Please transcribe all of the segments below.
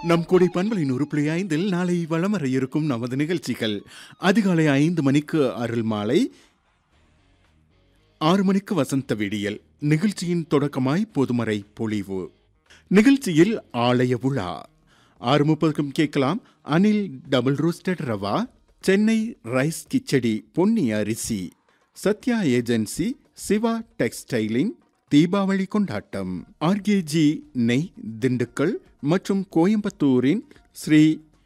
நம் கொடை பண்பலின் உருப்புள்ளி ஐந்தில் நாளை வளம் வர இருக்கும் நமது நிகழ்ச்சிகள் அதிகாலை ஐந்து மணிக்கு அருள் மாலை ஆறு மணிக்கு வசந்த விடியல் நிகழ்ச்சியின் தொடக்கமாய் பொதுமறை பொழிவு நிகழ்ச்சியில் ஆலய விழா ஆறு முப்பதுக்கும் கேட்கலாம் Anil double roasted rava Chennai rice khichdi Ponni அரிசி சத்யா ஏஜென்சி சிவா டெக்ஸ்டைலின் தீபாவளி கொண்டாட்டம் ஆர்கேஜி நெய் திண்டுக்கல் மற்றும் கோயம்புத்தூரின் ஸ்ரீ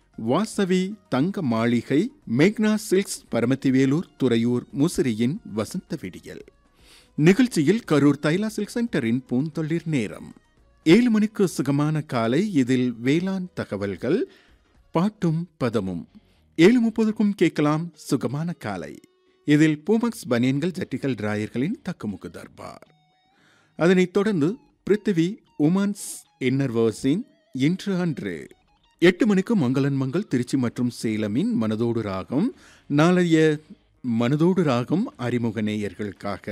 வாசவி தங்க மாளிகை மேக்னா சில்க்ஸ் பரமத்திவேலூர் துறையூர் முசிறியின் வசந்த விடியல் நிகழ்ச்சியில் கரூர் தைலா சில்க் சென்டரின் பூந்தொழிற் நேரம் ஏழு மணிக்கு சுகமான காலை இதில் வேளாண் தகவல்கள் பாட்டும் பதமும் ஏழு முப்பதுக்கும் கேட்கலாம் சுகமான காலை இதில் பூமக்ஸ் பனியன்கள் ஜட்டிகள் டிராயர்களின் தக்குமுக்கு தர்பார் அதனைத் தொடர்ந்து பிருத்திவி உமன்ஸ் இன்னர்வர்ஸின் இன்று அன்று எட்டு மணிக்கு மங்களன் மங்கள் திருச்சி மற்றும் சேலமின் மனதோடு ராகம் நாளைய மனதோடு ராகம் அறிமுக நேயர்களுக்காக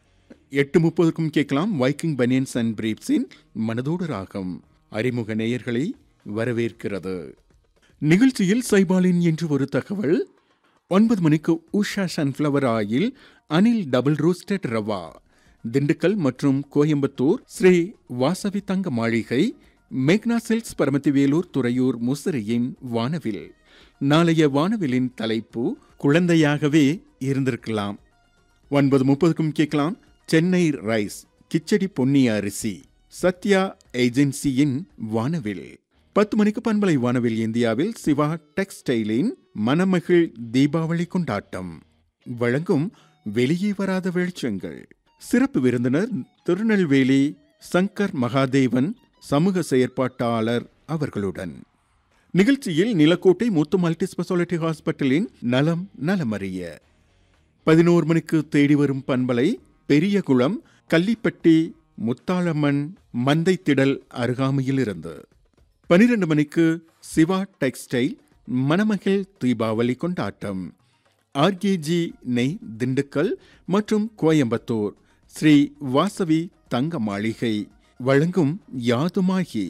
எட்டு முப்பதுக்கும் கேட்கலாம் வைக்கிங் பனியன்ஸ் அண்ட் பிரீப்ஸின் மனதோடு ராகம் அறிமுக நேயர்களை வரவேற்கிறது நிகழ்ச்சியில் சைபாலின் என்று ஒரு தகவல் ஒன்பது மணிக்கு Usha sunflower oil Anil double roasted rava Dindigul மற்றும் கோயம்புத்தூர் ஸ்ரீ வாசவி தங்க மாளிகை மேக்னா சில்க்ஸ் பரமத்திவேலூர் துறையூர் முசிறியின் வானவில் நாளைய வானவிலின் தலைப்பு குழந்தையாகவே இருந்திருக்கலாம் ஒன்பது முப்பதுக்கும் கேட்கலாம் சென்னை ரைஸ் கிச்சடி பொன்னி அரிசி சத்யா ஏஜென்சியின் வானவில் பத்து மணிக்கு பண்பலை வானவில் இந்தியாவில் சிவா டெக்ஸ்டைலின் மணமகிழ் தீபாவளி கொண்டாட்டம் வழங்கும் வெளியே வராத வெளிச்சங்கள் சிறப்பு விருந்தினர் திருநெல்வேலி சங்கர் மகாதேவன் சமூக செயற்பாட்டாளர் அவர்களுடன் நிகழ்ச்சியில் நிலக்கோட்டை முத்து மல்டி ஸ்பெஷாலிட்டி ஹாஸ்பிட்டலின் நலம் நலமறிய பதினோரு மணிக்கு தேடி வரும் பண்பலை பெரியகுளம் கள்ளிப்பட்டி முத்தாளம்மன் மந்தை திடல் அருகாமையில் இருந்து பனிரெண்டு மணிக்கு சிவா டெக்ஸ்டைல் மணமகிழ் தீபாவளி கொண்டாட்டம் ஆர்கேஜி நெய் திண்டுக்கல் மற்றும் கோயம்புத்தூர் ஸ்ரீ வாசவி தங்க மாளிகை வழங்கும் யாதுமாகி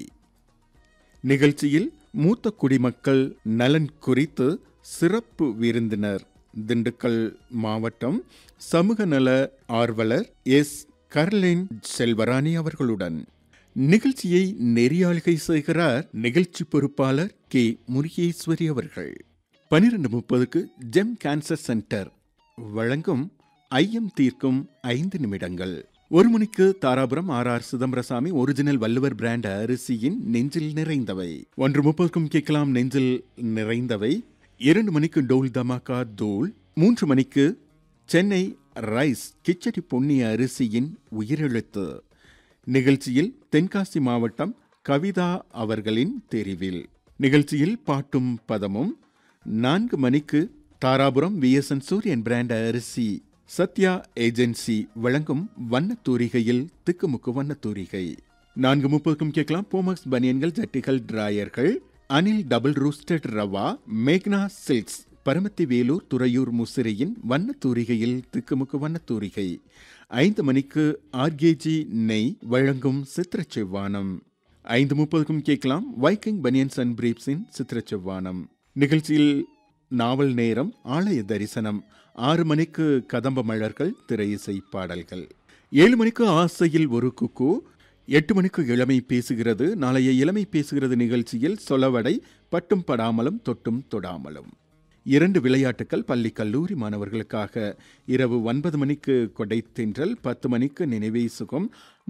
நிகழ்ச்சியில் மூத்த குடிமக்கள் நலன் குறித்து சிறப்பு விருந்தினர் திண்டுக்கல் மாவட்டம் சமூக நல ஆர்வலர் எஸ் கர்லின் செல்வராணி அவர்களுடன் நிகழ்ச்சியை நெறியாளுகை செய்கிறார் நிகழ்ச்சி பொறுப்பாளர் கே முருகேஸ்வரி அவர்கள் பனிரெண்டு முப்பதுக்கு ஜெம் கேன்சர் சென்டர் வழங்கும் ஐயம் தீர்க்கும் ஐந்து நிமிடங்கள் ஒரு மணிக்கு Dharapuram R R Chidambarasamy original Valluvar brand அரிசியின் நெஞ்சில் நிறைந்தவை ஒன்று முப்பதுக்கும் கேட்கலாம் நெஞ்சில் நிறைந்தவை இரண்டு மணிக்கு டோல் தமாகா தோல் மூன்று மணிக்கு சென்னை ரைஸ் கிச்சடி பொன்னிய அரிசியின் உயிரெழுத்து நிகழ்ச்சியில் தென்காசி மாவட்டம் கவிதா அவர்களின் தெரிவில் நிகழ்ச்சியில் பாட்டும் பதமும் நான்கு மணிக்கு தாராபுரம் விஎஸ்என் சூரியன் பிராண்ட் அரிசி சத்யா ஏஜென்சி வழங்கும் வண்ணத்தூரிகையில் திக்குமுக்கு வண்ணத்தூரிகை நான்கு முப்பதுக்கும் கேட்கலாம் போமக்ஸ் பனியன்கள் ஜட்டிகள் டிராயர்கள் அனில் டபுள் ரூஸ்டட் ரவா மேக்னா சில்க்ஸ் பரமத்தி வேலூர் துறையூர் முசிறியின் வண்ணத்தூரிகையில் திக்குமுக்கு வண்ணத்தூரிகை ஐந்து மணிக்கு ஆர்கேஜி நெய் வழங்கும் சித்திர செவ்வானம் ஐந்து முப்பதுக்கும் கேட்கலாம் வைக்கிங் பனியன்ஸ் அண்ட் பிரீப்ஸின் சித்திர செவ்வானம் நிகழ்ச்சியில் நாவல் நேரம் ஆலய தரிசனம் ஆறு மணிக்கு கதம்ப மலர்கள் திரை இசை பாடல்கள் ஏழு மணிக்கு ஆசையில் ஒரு குக்கு எட்டு மணிக்கு இளமை பேசுகிறது நாளைய இளமை பேசுகிறது நிகழ்ச்சியில் சொலவடை பட்டும் படாமலும் தொட்டும் தொடாமலும் இரண்டு விளையாட்டுகள் பள்ளி கல்லூரி மாணவர்களுக்காக இரவு ஒன்பது மணிக்கு கொடை தென்றல் பத்து மணிக்கு நினைவே சுகம்